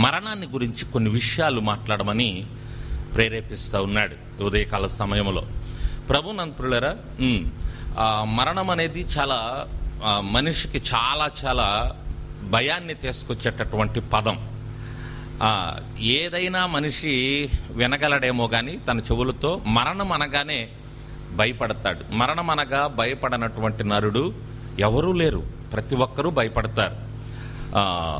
మరణాన్ని గురించి కొన్ని విషయాలు మాట్లాడమని ప్రేరేపిస్తూ ఉన్నాడు ఉదయకాల సమయంలో ప్రభు నంతులరా మరణం అనేది చాలా ఆ, మనిషికి చాలా చాలా భయాన్ని తీసుకొచ్చేటటువంటి పదం ఆ, ఏదైనా మనిషి వినగలడేమో కానీ తన చెవులతో మరణం అనగానే భయపడతాడు మరణం అనగా భయపడనటువంటి నరుడు ఎవరూ లేరు ప్రతి ఒక్కరూ భయపడతారు ఆ,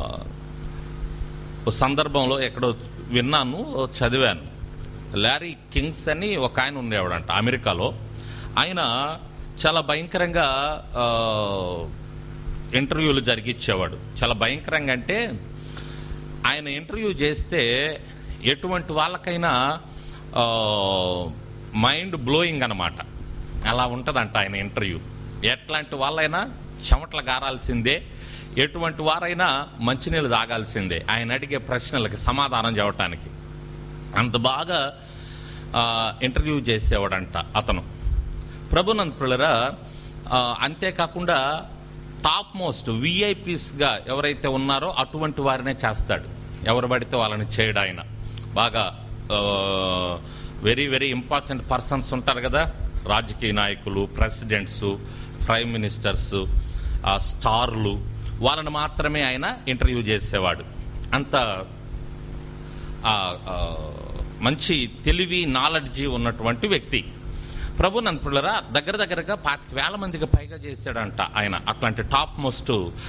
ఓ సందర్భంలో ఎక్కడో విన్నాను ఓ చదివాను లారీ కింగ్స్ అని ఒక ఆయన ఉండేవాడంట అమెరికాలో ఆయన చాలా భయంకరంగా ఆ, ఇంటర్వ్యూలు జరిగిచ్చేవాడు చాలా భయంకరంగా అంటే ఆయన ఇంటర్వ్యూ చేస్తే ఎటువంటి వాళ్ళకైనా ఆ, మైండ్ బ్లోయింగ్ అనమాట అలా ఉంటుందంట ఆయన ఇంటర్వ్యూ ఎట్లాంటి వాళ్ళైనా చెమటలు గారాల్సిందే ఎటువంటి వారైనా మంచినీళ్ళు తాగాల్సిందే ఆయన అడిగే ప్రశ్నలకి సమాధానం చెప్పటానికి అంత బాగా ఆ, ఇంటర్వ్యూ చేసేవాడంట అతను ప్రభునంతులరా అంతేకాకుండా టాప్ మోస్ట్ విఐపీస్గా ఎవరైతే ఉన్నారో అటువంటి వారినే చేస్తాడు ఎవరు పడితే వాళ్ళని చేయడు ఆయన బాగా వెరీ వెరీ ఇంపార్టెంట్ పర్సన్స్ ఉంటారు కదా రాజకీయ నాయకులు ప్రెసిడెంట్స్ ప్రైమ్ మినిస్టర్స్ స్టార్లు వాళ్ళని మాత్రమే ఆయన ఇంటర్వ్యూ చేసేవాడు అంత ఆ, ఆ, మంచి తెలివి నాలెడ్జి ఉన్నటువంటి వ్యక్తి ప్రభు నంతులరా దగ్గర దగ్గరగా పాతిక వేల మందికి పైగా చేశాడంట ఆయన అట్లాంటి టాప్ మోస్ట్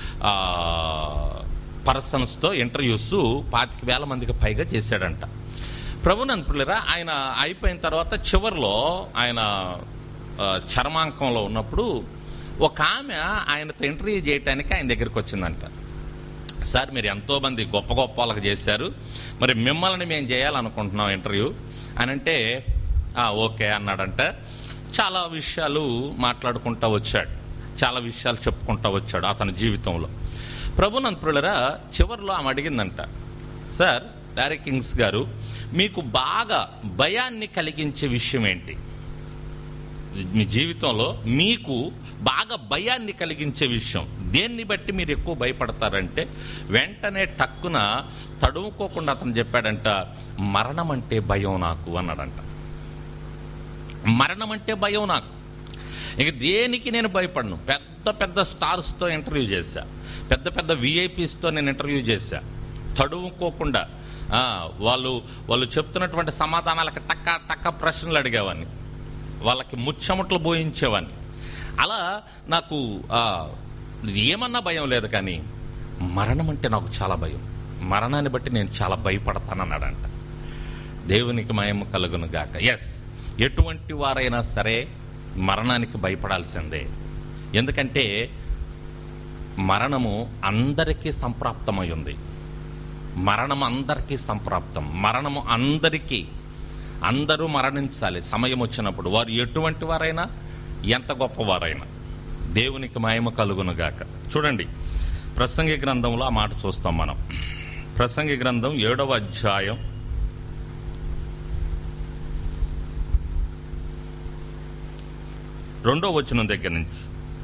పర్సన్స్తో ఇంటర్వ్యూస్ పాతిక వేల మందికి పైగా చేశాడంట ప్రభు నంతులరా ఆయన అయిపోయిన తర్వాత చివరిలో ఆయన ఆ, చర్మాంకంలో ఉన్నప్పుడు ఒక ఆమె ఆయనతో ఇంటర్వ్యూ చేయడానికి ఆయన దగ్గరికి వచ్చిందంట సార్ మీరు ఎంతో మంది గొప్ప గొప్ప వాళ్ళకి చేశారు మరి మిమ్మల్ని మేము చేయాలనుకుంటున్నాం ఇంటర్వ్యూ అని అంటే "ఆ, ఓకే అన్నాడంట చాలా విషయాలు మాట్లాడుకుంటా వచ్చాడు చాలా విషయాలు చెప్పుకుంటా వచ్చాడు అతని జీవితంలో ప్రభునంతులరా చివరిలో ఆమె అడిగిందంట సార్ లారీ కింగ్స్ గారు మీకు బాగా భయాన్ని కలిగించే విషయం ఏంటి మీ జీవితంలో మీకు బాగా భయాన్ని కలిగించే విషయం దేన్ని బట్టి మీరు ఎక్కువ భయపడతారంటే వెంటనే టక్కున తడుముకోకుండా అతను చెప్పాడంట మరణం అంటే భయం నాకు అన్నాడంట మరణం అంటే భయం నాకు ఇక దేనికి నేను భయపడను పెద్ద పెద్ద స్టార్స్తో ఇంటర్వ్యూ చేశా పెద్ద పెద్ద విఐపీస్తో నేను ఇంటర్వ్యూ చేశా తడుముకోకుండా ఆ, వాళ్ళు వాళ్ళు చెప్తున్నటువంటి సమాధానాలకు టక్క టక్క ప్రశ్నలు అడిగేవాడిని వాళ్ళకి ముచ్చమట్లు బోయించేవాడిని అలా నాకు ఆ, ఏమన్నా భయం లేదు కానీ మరణం అంటే నాకు చాలా భయం మరణాన్ని బట్టి నేను చాలా భయపడతానన్నాడంట దేవునికి మయం కలుగును గాక ఎస్ ఎటువంటి వారైనా సరే మరణానికి భయపడాల్సిందే ఎందుకంటే మరణము అందరికీ సంప్రాప్తమై ఉంది మరణం అందరికీ సంప్రాప్తం మరణము అందరికీ అందరూ మరణించాలి సమయం వచ్చినప్పుడు వారు ఎటువంటి వారైనా ఎంత గొప్పవారైనా దేవునికి మహిమ కలుగును గాక చూడండి ప్రసంగి గ్రంథంలో ఆ మాట చూస్తాం మనం ప్రసంగి గ్రంథం ఏడవ అధ్యాయం రెండో వచనం దగ్గర నుంచి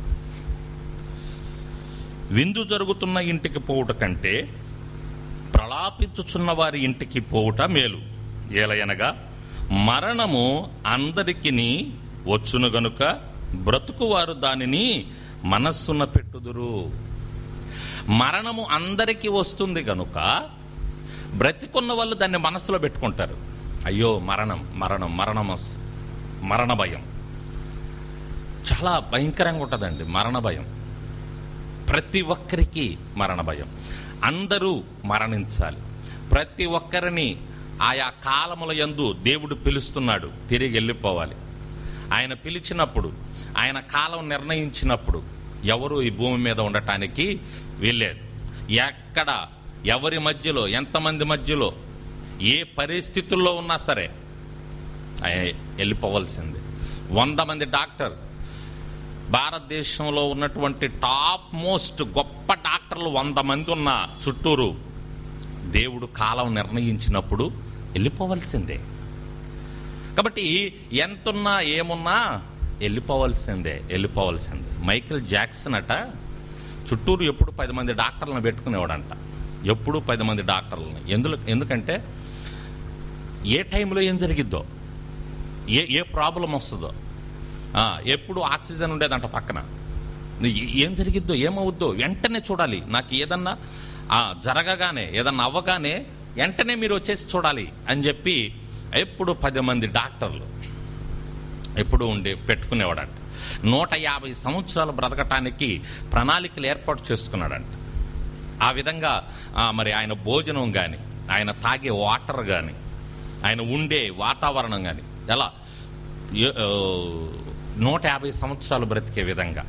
విందు జరుగుతున్న ఇంటికి పోవుట కంటే ప్రలాపించుచున్న వారి ఇంటికి పోవుట మేలు ఏలయనగా మరణము అందరికిని వచ్చును గనుక బ్రతుకువారు దానిని మనస్సున పెట్టుదురు మరణము అందరికీ వస్తుంది గనుక బ్రతికున్న వాళ్ళు దాన్ని మనస్సులో పెట్టుకుంటారు అయ్యో మరణం మరణం మరణం వస్- మరణ భయం చాలా భయంకరంగా ఉంటుందండి మరణ భయం ప్రతి ఒక్కరికి మరణ భయం అందరూ మరణించాలి ప్రతి ఒక్కరిని ఆయా కాలముల యందు దేవుడు పిలుస్తున్నాడు తిరిగి వెళ్ళిపోవాలి ఆయన పిలిచినప్పుడు ఆయన కాలం నిర్ణయించినప్పుడు ఎవరు ఈ భూమి మీద ఉండటానికి వీల్లేదు ఎక్కడ ఎవరి మధ్యలో ఎంతమంది మధ్యలో ఏ పరిస్థితుల్లో ఉన్నా సరే ఆయన వెళ్ళిపోవలసింది వంద మంది డాక్టర్ భారతదేశంలో ఉన్నటువంటి టాప్ మోస్ట్ గొప్ప డాక్టర్లు వంద మంది ఉన్న చుట్టూరు దేవుడు కాలం నిర్ణయించినప్పుడు వెళ్ళిపోవలసిందే కాబట్టి ఎంతున్నా ఏమున్నా వెళ్ళిపోవలసిందే వెళ్ళిపోవలసిందే మైకిల్ జాక్సన్ అట చుట్టూరు ఎప్పుడు పది మంది డాక్టర్లను పెట్టుకునేవాడంట ఎప్పుడు పది మంది డాక్టర్లని ఎందుకు ఎందుకంటే ఏ టైంలో ఏం జరిగిద్దో ఏ ఏ ప్రాబ్లం వస్తుందో ఆ, ఎప్పుడు ఆక్సిజన్ ఉండేదంట పక్కన ఏ- ఏం జరిగిద్దో ఏమవుద్దో వెంటనే చూడాలి నాకు ఏదన్నా ఆ, జరగగానే ఏదన్నా అవ్వగానే వెంటనే మీరు వచ్చేసి చూడాలి అని చెప్పి ఎప్పుడు పది మంది డాక్టర్లు ఎప్పుడు ఉండి పెట్టుకునేవాడంట నూట యాభై సంవత్సరాలు బ్రతకటానికి ప్రణాళికలు ఏర్పాటు చేసుకున్నాడంట ఆ విధంగా ఆ, మరి ఆయన భోజనం కానీ ఆయన తాగే వాటర్ కానీ ఆయన ఉండే వాతావరణం కానీ ఎలా ఏ- ఆ, నూట యాభై సంవత్సరాలు బ్రతికే విధంగా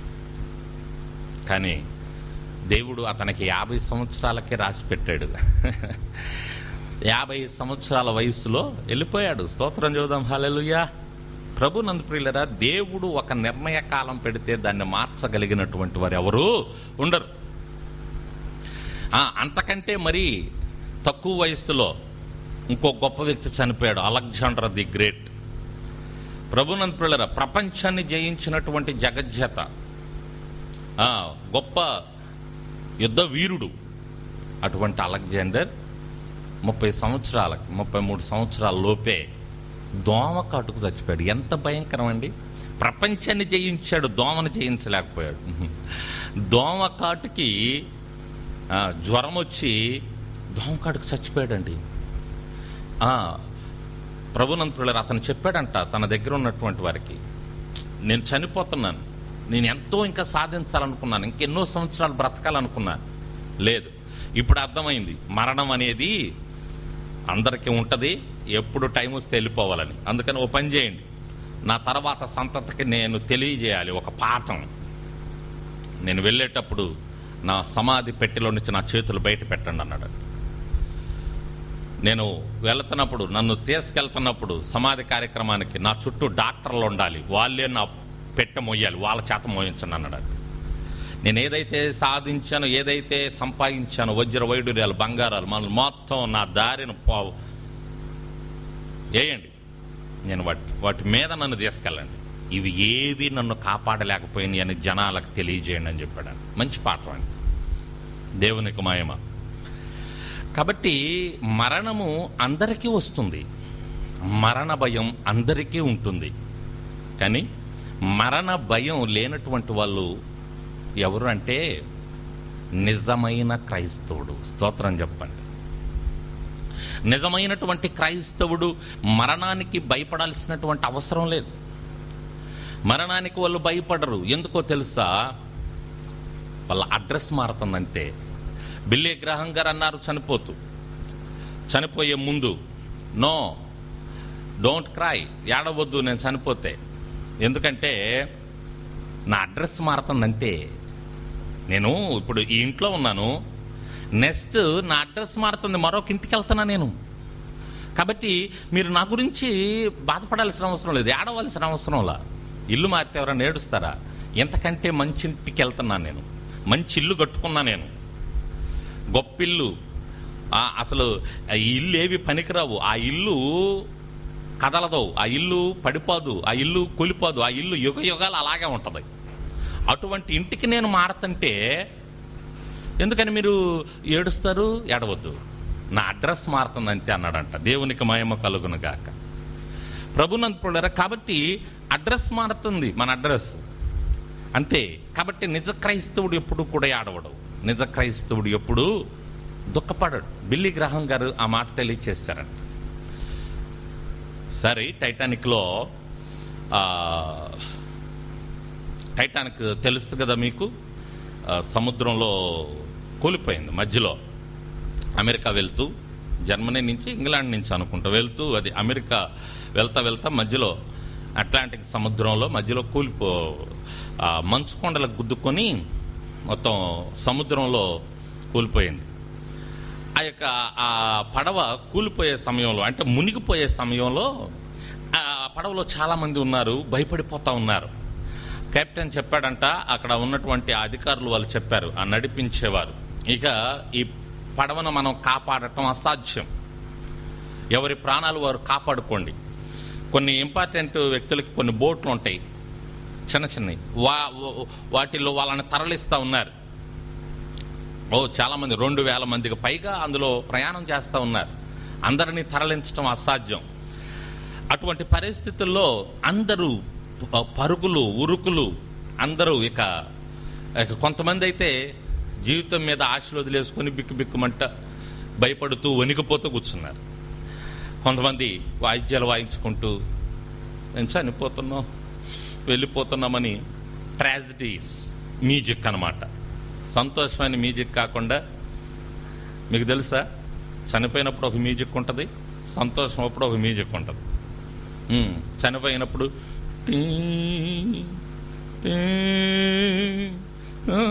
కానీ దేవుడు అతనికి యాభై సంవత్సరాలకే రాసి పెట్టాడు యాభై సంవత్సరాల వయసులో వెళ్ళిపోయాడు స్తోత్రం చూద్దాం హల్లెలూయా ప్రభు నందప్రియులరా దేవుడు ఒక నిర్ణయ కాలం పెడితే దాన్ని మార్చగలిగినటువంటి వారు ఎవరు ఉండరు ఆ, అంతకంటే మరి తక్కువ వయస్సులో ఇంకో గొప్ప వ్యక్తి చనిపోయాడు అలెగ్జాండర్ ది గ్రేట్ ప్రభునంతులరా ప్రపంచాన్ని జయించినటువంటి జగజ్జత ఆ, గొప్ప యుద్ధ వీరుడు అటువంటి అలెగ్జాండర్ ముప్పై సంవత్సరాలకి ముప్పై మూడు సంవత్సరాల లోపే దోమ కాటుకు చచ్చిపోయాడు ఎంత భయంకరం అండి ప్రపంచాన్ని జయించాడు దోమను జయించలేకపోయాడు దోమ కాటుకి ఆ, జ్వరం వచ్చి దోమ కాటుకు చచ్చిపోయాడండి ఆ, ప్రభునంతుడు అతను చెప్పాడంట తన దగ్గర ఉన్నటువంటి వారికి నేను చనిపోతున్నాను నేను ఎంతో ఇంకా సాధించాలనుకున్నాను ఇంకెన్నో సంవత్సరాలు బ్రతకాలనుకున్నాను లేదు ఇప్పుడు అర్థమైంది మరణం అనేది అందరికీ ఉంటుంది ఎప్పుడు టైం వస్తే వెళ్ళిపోవాలని అందుకని ఓ పని చేయండి నా తర్వాత సంతతికి నేను తెలియజేయాలి ఒక పాఠం నేను వెళ్ళేటప్పుడు నా సమాధి పెట్టెలో నుంచి నా చేతులు బయట పెట్టండి అన్నాడు నేను వెళ్తున్నప్పుడు నన్ను తీసుకెళ్తున్నప్పుడు సమాధి కార్యక్రమానికి నా చుట్టూ డాక్టర్లు ఉండాలి వాళ్ళే నా పెట్టె మోయాలి వాళ్ళ చేత మోయించండి అన్నాడు నేను ఏదైతే సాధించానో ఏదైతే సంపాదించానో వజ్ర వైడూర్యాలు బంగారాలు మన మొత్తం నా దారిన పో వేయండి నేను వాటి వాటి మీద నన్ను తీసుకెళ్ళండి ఇవి ఏవి నన్ను కాపాడలేకపోయినాయి అని జనాలకు తెలియజేయండి అని చెప్పాడు ఆయన. మంచి పాఠం అండి దేవునికి మహిమ కాబట్టి మరణము అందరికీ వస్తుంది మరణ భయం అందరికీ ఉంటుంది కానీ మరణ భయం లేనటువంటి వాళ్ళు ఎవరు అంటే నిజమైన క్రైస్తవుడు స్తోత్రం చెప్పండి నిజమైనటువంటి క్రైస్తవుడు మరణానికి భయపడాల్సినటువంటి అవసరం లేదు మరణానికి వాళ్ళు భయపడరు ఎందుకో తెలుసా వాళ్ళ అడ్రస్ మారుతుందంటే బిల్లే గ్రహం గారు అన్నారు చనిపోతూ చనిపోయే ముందు నో డోంట్ క్రై ఏడవద్దు నేను చనిపోతే ఎందుకంటే నా అడ్రస్ మారుతుందంటే నేను ఇప్పుడు ఈ ఇంట్లో ఉన్నాను నెక్స్ట్ నా అడ్రస్ మారుతుంది మరొక ఇంటికి వెళ్తున్నా నేను కాబట్టి మీరు నా గురించి బాధపడాల్సిన అవసరం లేదు ఏడవలసిన అవసరంలా ఇల్లు మారితే ఎవరైనా ఏడుస్తారా ఎంతకంటే మంచి ఇంటికి వెళ్తున్నా నేను మంచి ఇల్లు కట్టుకున్నా నేను గొప్ప ఇల్లు ఆ, అసలు ఆ ఇల్లు ఏవి పనికిరావు ఆ ఇల్లు కదలదు ఆ ఇల్లు పడిపోదు ఆ ఇల్లు కూలిపోదు ఆ ఇల్లు యుగ యుగాలు అలాగే ఉంటుంది అటువంటి ఇంటికి నేను మారతంటే ఎందుకని మీరు ఏడుస్తారు ఏడవద్దు నా అడ్రస్ మారుతుంది అంతే అన్నాడంట దేవునికి మహిమ కలుగును గాక ప్రభునంతుడరా కాబట్టి అడ్రస్ మారుతుంది మన అడ్రస్ అంతే కాబట్టి నిజ క్రైస్తవుడు ఎప్పుడు కూడా ఆడవడు నిజ క్రైస్తవుడు ఎప్పుడు దుఃఖపడడు బిల్లి గ్రహం గారు ఆ మాట తెలియచేస్తారంట సరే టైటానిక్లో ఆ, టైటానిక్ తెలుసు కదా మీకు ఆ, సముద్రంలో కూలిపోయింది మధ్యలో అమెరికా వెళ్తూ జర్మనీ నుంచి ఇంగ్లాండ్ నుంచి అనుకుంటా వెళ్తూ అది అమెరికా వెళ్తా వెళ్తా మధ్యలో అట్లాంటిక్ సముద్రంలో మధ్యలో కూలిపో ఆ మంచు కొండలకు గుద్దుకొని మొత్తం సముద్రంలో కూలిపోయింది ఆ యొక్క ఆ పడవ కూలిపోయే సమయంలో అంటే మునిగిపోయే సమయంలో ఆ పడవలో చాలా మంది ఉన్నారు భయపడిపోతా ఉన్నారు కెప్టెన్ చెప్పాడంట అక్కడ ఉన్నటువంటి ఆ అధికారులు వాళ్ళు చెప్పారు ఆ నడిపించేవారు ఇక ఈ పడవను మనం కాపాడటం అసాధ్యం ఎవరి ప్రాణాలు వారు కాపాడుకోండి కొన్ని ఇంపార్టెంట్ వ్యక్తులకి కొన్ని బోట్లు ఉంటాయి చిన్న చిన్నవి వా వా- వాటిల్లో వాళ్ళని తరలిస్తూ ఉన్నారు ఓ చాలామంది రెండు వేల మందికి పైగా అందులో ప్రయాణం చేస్తూ ఉన్నారు అందరినీ తరలించడం అసాధ్యం అటువంటి పరిస్థితుల్లో అందరూ ప- పరుగులు ఉరుకులు అందరూ ఇక ఇక కొంతమంది అయితే జీవితం మీద ఆశలు వదిలేసుకొని బిక్కు బిక్కుమంట భయపడుతూ వణికిపోతూ కూర్చున్నారు కొంతమంది వాయిద్యాలు వాయించుకుంటూ నేను చనిపోతున్నాం వెళ్ళిపోతున్నామని ట్రాజిడీస్ మ్యూజిక్ అన్నమాట సంతోషమైన మ్యూజిక్ కాకుండా మీకు తెలుసా చనిపోయినప్పుడు ఒక మ్యూజిక్ ఉంటుంది సంతోషం అప్పుడు ఒక మ్యూజిక్ ఉంటుంది ఉమ్, చనిపోయినప్పుడు టీ, టీ, ఆ.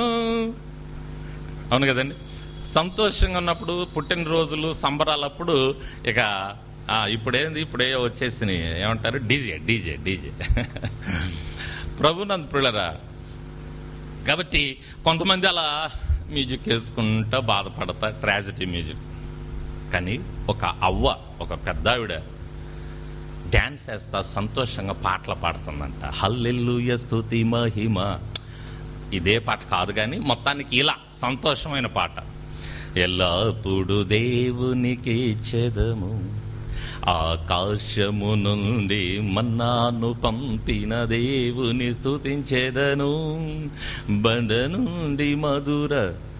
అవును కదండి సంతోషంగా ఉన్నప్పుడు పుట్టినరోజులు సంబరాలప్పుడు ఇక ఆ, ఇప్పుడేంది ఇప్పుడే వచ్చేసినాయి ఏమంటారు డీజే డీజే డీజే ప్రభునంద్ పిల్లరా కాబట్టి కొంతమంది అలా మ్యూజిక్ వేసుకుంటా బాధపడతా ట్రాజిడీ మ్యూజిక్ కానీ ఒక అవ్వ ఒక పెద్ద ఆవిడ డ్యాన్స్ వేస్తా సంతోషంగా పాటలు పాడుతుందంట హల్లెల్లుయ స్తుతి మహిమ ఇదే పాట కాదు కానీ మొత్తానికి ఇలా సంతోషమైన పాట ఎల్లప్పుడు దేవునికి చెదము ఆకాశము నుండి మన్నాను పంపిన దేవుని స్తుతించేదను బండ నుండి మధుర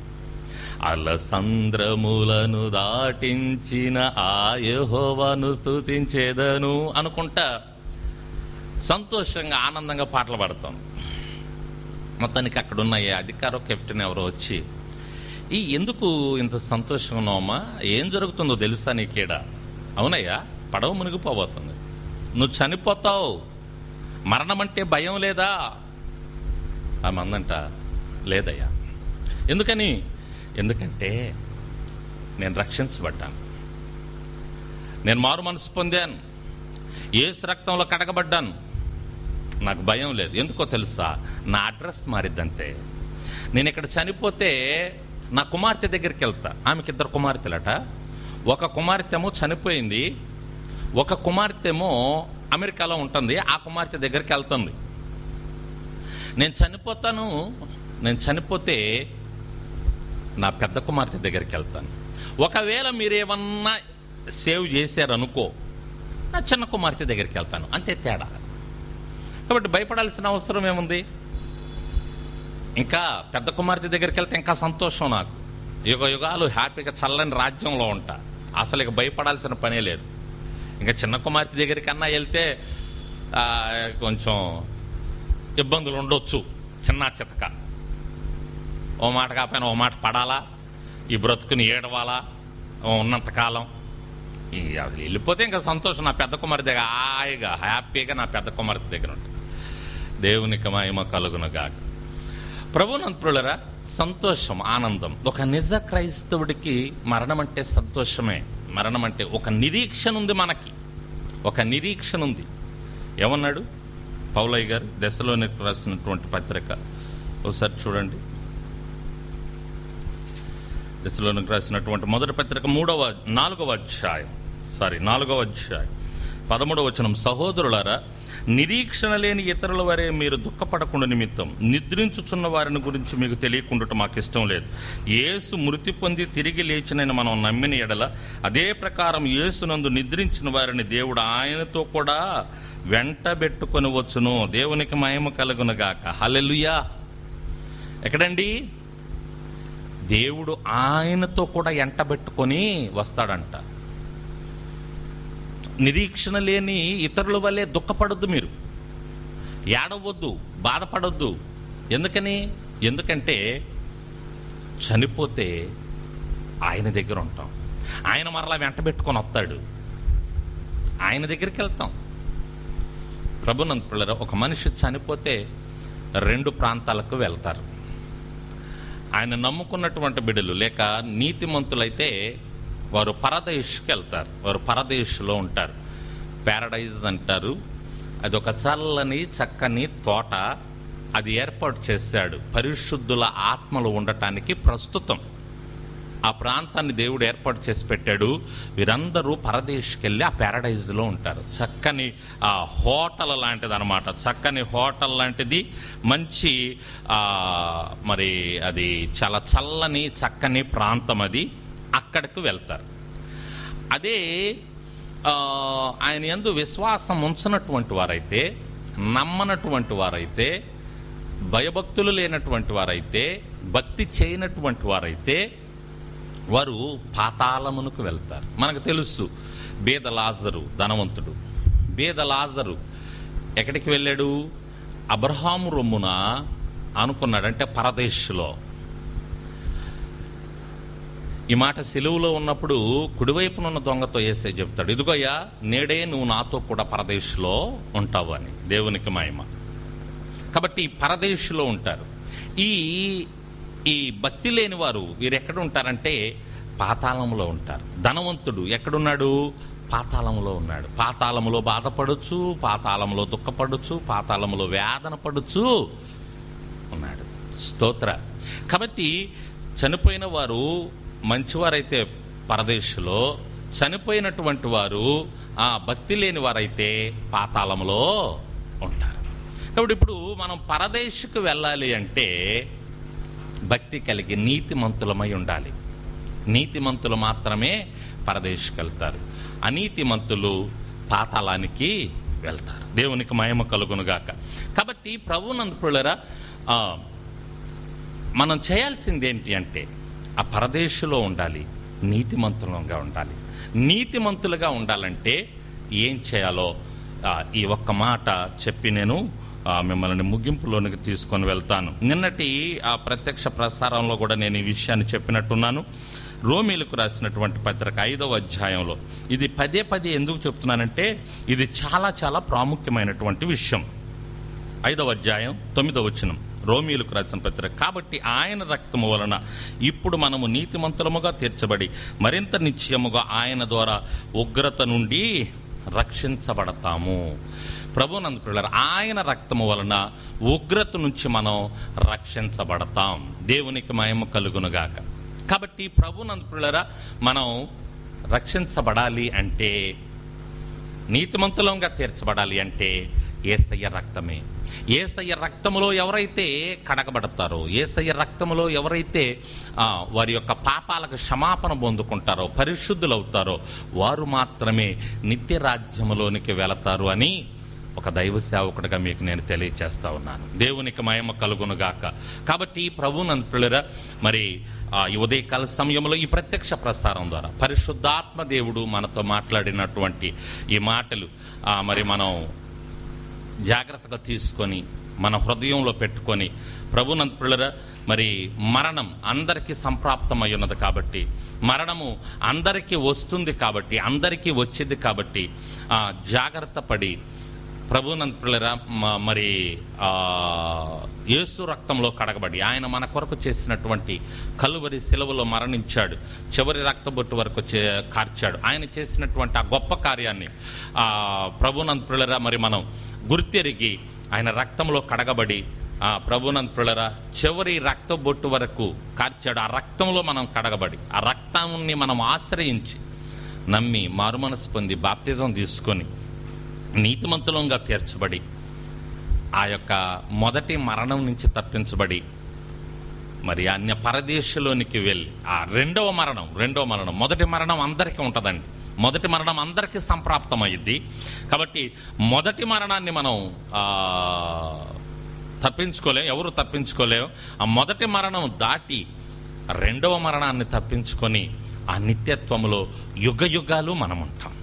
అలసంద్రములను దాటించిన ఆ యెహోవాను స్తుతించేదను అనుకుంటా సంతోషంగా ఆనందంగా పాటలు పాడతాం మొత్తానికి అక్కడ ఉన్న ఏ అధికారో కెప్టెన్ ఎవరో వచ్చి ఈ ఎందుకు ఇంత సంతోషంగా ఉన్నావమ్మా ఏం జరుగుతుందో తెలుసా నీకేడ అవునయ్యా పడవ మునిగిపోబోతుంది నువ్వు చనిపోతావు మరణం అంటే భయం లేదా ఆమె అందంట లేదయ్యా ఎందుకని ఎందుకంటే నేను రక్షించబడ్డాను నేను మారు మనసు పొందాను ఏసు రక్తంలో కడగబడ్డాను నాకు భయం లేదు ఎందుకో తెలుసా నా అడ్రస్ మారిద్దంతే నేను ఇక్కడ చనిపోతే నా కుమార్తె దగ్గరికి వెళ్తా ఆమెకి ఇద్దరు కుమార్తెలట ఒక కుమార్తెమో చనిపోయింది ఒక కుమార్తెమో అమెరికాలో ఉంటుంది ఆ కుమార్తె దగ్గరికి వెళ్తుంది నేను చనిపోతాను నేను చనిపోతే నా పెద్ద కుమార్తె దగ్గరికి వెళ్తాను ఒకవేళ మీరేమన్నా సేవ్ చేశారనుకో నా చిన్న కుమార్తె దగ్గరికి వెళ్తాను అంతే తేడా కాబట్టి భయపడాల్సిన అవసరం ఏముంది ఇంకా పెద్ద కుమార్తె దగ్గరికి వెళ్తే ఇంకా సంతోషం నాకు యుగ యుగాలు హ్యాపీగా చల్లని రాజ్యంలో ఉంటా అసలు ఇక భయపడాల్సిన పనే లేదు ఇంకా చిన్న కుమార్తె దగ్గరికి అన్నా వెళ్తే ఆ, కొంచెం ఇబ్బందులు ఉండొచ్చు చిన్న చితక ఓ మాట కాకపోయినా ఓ మాట పడాలా ఈ బ్రతుకుని ఏడవాలా ఓ ఉన్నంతకాలం ఈ అది వెళ్ళిపోతే ఇంకా సంతోషం నా పెద్ద కుమార్తె దగ్గర హాయిగా హ్యాపీగా నా పెద్ద కుమార్తె దగ్గర ఉంటుంది దేవునికి మహిమ కలుగును గాక ప్రభునంతులరా సంతోషం ఆనందం ఒక నిజ క్రైస్తవుడికి మరణం అంటే సంతోషమే మరణం అంటే ఒక నిరీక్షణ ఉంది మనకి ఒక నిరీక్షణ ఉంది ఏమన్నాడు పౌలయ్య గారు దశలోని రాసినటువంటి పత్రిక ఒకసారి చూడండి దశలోనికి రాసినటువంటి మొదటి పత్రిక మూడవ నాలుగవ అధ్యాయం సారీ నాలుగవ అధ్యాయం పదమూడవ వచనం సహోదరులారా నిరీక్షణ లేని ఇతరుల వరే మీరు దుఃఖపడకుండా నిమిత్తం నిద్రించుచున్న వారిని గురించి మీకు తెలియకుండా మాకు ఇష్టం లేదు యేసు మృతి పొంది తిరిగి లేచినని మనం నమ్మిన ఎడల అదే ప్రకారం యేసునందు నిద్రించిన వారిని దేవుడు ఆయనతో కూడా వెంటబెట్టుకొని వచ్చును దేవునికి మహిమ కలుగునుగాక హల్లెలూయా ఎక్కడండి దేవుడు ఆయనతో కూడా ఎంటబెట్టుకొని వస్తాడంట నిరీక్షణ లేని ఇతరుల వల్లే దుఃఖపడొద్దు మీరు ఏడవద్దు బాధపడొద్దు ఎందుకని ఎందుకంటే చనిపోతే ఆయన దగ్గర ఉంటాం ఆయన మరలా వెంటబెట్టుకొని వస్తాడు ఆయన దగ్గరికి వెళ్తాం ప్రభునంత పిల్లలు ఒక మనిషి చనిపోతే రెండు ప్రాంతాలకు వెళ్తారు ఆయన నమ్ముకున్నటువంటి బిడ్డలు లేక నీతిమంతులైతే వారు పరదేశ్కి వెళ్తారు వారు పరదేశ్లో ఉంటారు ప్యారడైజ్ అంటారు అది ఒక చల్లని చక్కని తోట అది ఏర్పాటు చేశాడు పరిశుద్ధుల ఆత్మలు ఉండటానికి ప్రస్తుతం ఆ ప్రాంతాన్ని దేవుడు ఏర్పాటు చేసి పెట్టాడు వీరందరూ పరదేశ్కి వెళ్ళి ఆ ప్యారడైజ్లో ఉంటారు చక్కని ఆ హోటల్ లాంటిది అనమాట చక్కని హోటల్ లాంటిది మంచి ఆ, మరి అది చాలా చల్లని చక్కని ప్రాంతం అది అక్కడికి వెళ్తారు అదే ఆ, ఆయన ఎందు విశ్వాసం ఉంచనటువంటి వారైతే నమ్మనటువంటి వారైతే భయభక్తులు లేనటువంటి వారైతే భక్తి చేయనటువంటి వారైతే వారు పాతాళమునకు వెళ్తారు మనకు తెలుసు బేద లాజరు ధనవంతుడు బేద లాజరు ఎక్కడికి వెళ్ళాడు అబ్రహాము రొమ్మున అనుకున్నాడు అంటే పరదేశ్లో ఈ మాట సెలువులో ఉన్నప్పుడు కుడివైపున ఉన్న దొంగతో వేసే చెప్తాడు ఇదిగోయ్యా నేడే నువ్వు నాతో కూడా పరదేశ్లో ఉంటావు అని దేవునికి మహిమ కాబట్టి పరదేశులో ఉంటారు ఈ ఈ భక్తి లేని వారు వీరు ఎక్కడ ఉంటారంటే పాతాళంలో ఉంటారు ధనవంతుడు ఎక్కడున్నాడు పాతాళంలో ఉన్నాడు పాతాళంలో బాధపడొచ్చు పాతాళంలో దుఃఖపడొచ్చు పాతాళంలో వేదన పడొచ్చు ఉన్నాడు స్తోత్ర కాబట్టి చనిపోయిన వారు మంచివారైతే పరదేశంలో చనిపోయినటువంటి వారు ఆ భక్తి లేని వారైతే పాతాళంలో ఉంటారు కాబట్టి ఇప్పుడు మనం పరదేశకు వెళ్ళాలి అంటే భక్తి కలిగి నీతిమంతులమై ఉండాలి నీతిమంతులు మాత్రమే పరదేశకు వెళ్తారు అనీతిమంతులు పాతాళానికి వెళ్తారు దేవునికి మహిమ కలుగునుగాక కాబట్టి ప్రభునందుపులరా మనం చేయాల్సింది ఏంటి అంటే ఆ పరదేశంలో ఉండాలి నీతిమంతులుగా ఉండాలి నీతిమంతులుగా ఉండాలంటే ఏం చేయాలో ఆ, ఈ ఒక్క మాట చెప్పి నేను ఆ, మిమ్మల్ని ముగింపులోనికి తీసుకొని వెళ్తాను నిన్నటి ఆ ప్రత్యక్ష ప్రసారంలో కూడా నేను ఈ విషయాన్ని చెప్పినట్టున్నాను రోమిలకు రాసినటువంటి పత్రిక ఐదవ అధ్యాయంలో ఇది పదే పదే ఎందుకు చెప్తున్నానంటే ఇది చాలా చాలా ప్రాముఖ్యమైనటువంటి విషయం ఐదవ అధ్యాయం తొమ్మిదవ వచనం రోమిలకు రాసిన పత్రిక కాబట్టి ఆయన రక్తము వలన ఇప్పుడు మనము నీతిమంతులముగా తీర్చబడి మరింత నిశ్చయముగా ఆయన ద్వారా ఉగ్రత నుండి రక్షించబడతాము ప్రభునందు పిల్లలు ఆయన రక్తము వలన ఉగ్రత నుంచి మనం రక్షించబడతాం దేవునికి మహిమ కలుగునుగాక కాబట్టి ప్రభునందు పిల్లరా మనం రక్షించబడాలి అంటే నీతిమంతులంగా తీర్చబడాలి అంటే ఏసయ్య రక్తమే ఏసయ్య రక్తములో ఎవరైతే కడగబడతారో ఏసయ్య రక్తములో ఎవరైతే ఆ, వారి యొక్క పాపాలకు క్షమాపణ పొందుకుంటారో పరిశుద్ధులవుతారో వారు మాత్రమే నిత్య రాజ్యములోనికి వెళతారు అని ఒక దైవ సేవకుడిగా మీకు నేను తెలియచేస్తా ఉన్నాను దేవునికి మహిమ కలుగునుగాక కాబట్టి ప్రభునంతులరా మరి ఆ, ఈ ఉదయకాల సమయంలో ఈ ప్రత్యక్ష ప్రసారం ద్వారా పరిశుద్ధాత్మ దేవుడు మనతో మాట్లాడినటువంటి ఈ మాటలు ఆ, మరి మనం జాగ్రత్తగా తీసుకొని మన హృదయంలో పెట్టుకొని ప్రభునంత పిల్లర మరి మరణం అందరికీ సంప్రాప్తమై ఉన్నది కాబట్టి మరణము అందరికీ వస్తుంది కాబట్టి అందరికీ వచ్చేది కాబట్టి ఆ, జాగ్రత్త పడి ప్రభునంత పిల్లర మ- మరి ఆ, యేసు రక్తంలో కడగబడి ఆయన మన కొరకు చేసినటువంటి కలువరి శిలువలో మరణించాడు చివరి రక్తబొట్టు వరకు చే కార్చాడు ఆయన చేసినటువంటి ఆ గొప్ప కార్యాన్ని ఆ ప్రభునంత పిల్లర మరి మనం గుర్తెరిగి ఆయన రక్తంలో కడగబడి ఆ ప్రభునంత పిల్లర చివరి రక్తబొట్టు వరకు కార్చాడు ఆ రక్తంలో మనం కడగబడి ఆ రక్తాన్ని మనం ఆశ్రయించి నమ్మి మారుమనసు పొంది బాప్తిజం తీసుకొని నీతిమంతులంగా తీర్చబడి ఆ యొక్క మొదటి మరణం నుంచి తప్పించబడి మరి అన్య పరదేశంలోనికి వెళ్ళి ఆ రెండవ మరణం రెండవ మరణం మొదటి మరణం అందరికీ ఉంటుందండి మొదటి మరణం అందరికీ సంప్రాప్తమైద్ది కాబట్టి మొదటి మరణాన్ని మనం ఆ, తప్పించుకోలేం ఎవరు తప్పించుకోలేం ఆ మొదటి మరణం దాటి రెండవ మరణాన్ని తప్పించుకొని ఆ నిత్యత్వములో యుగ యుగాలు మనం ఉంటాం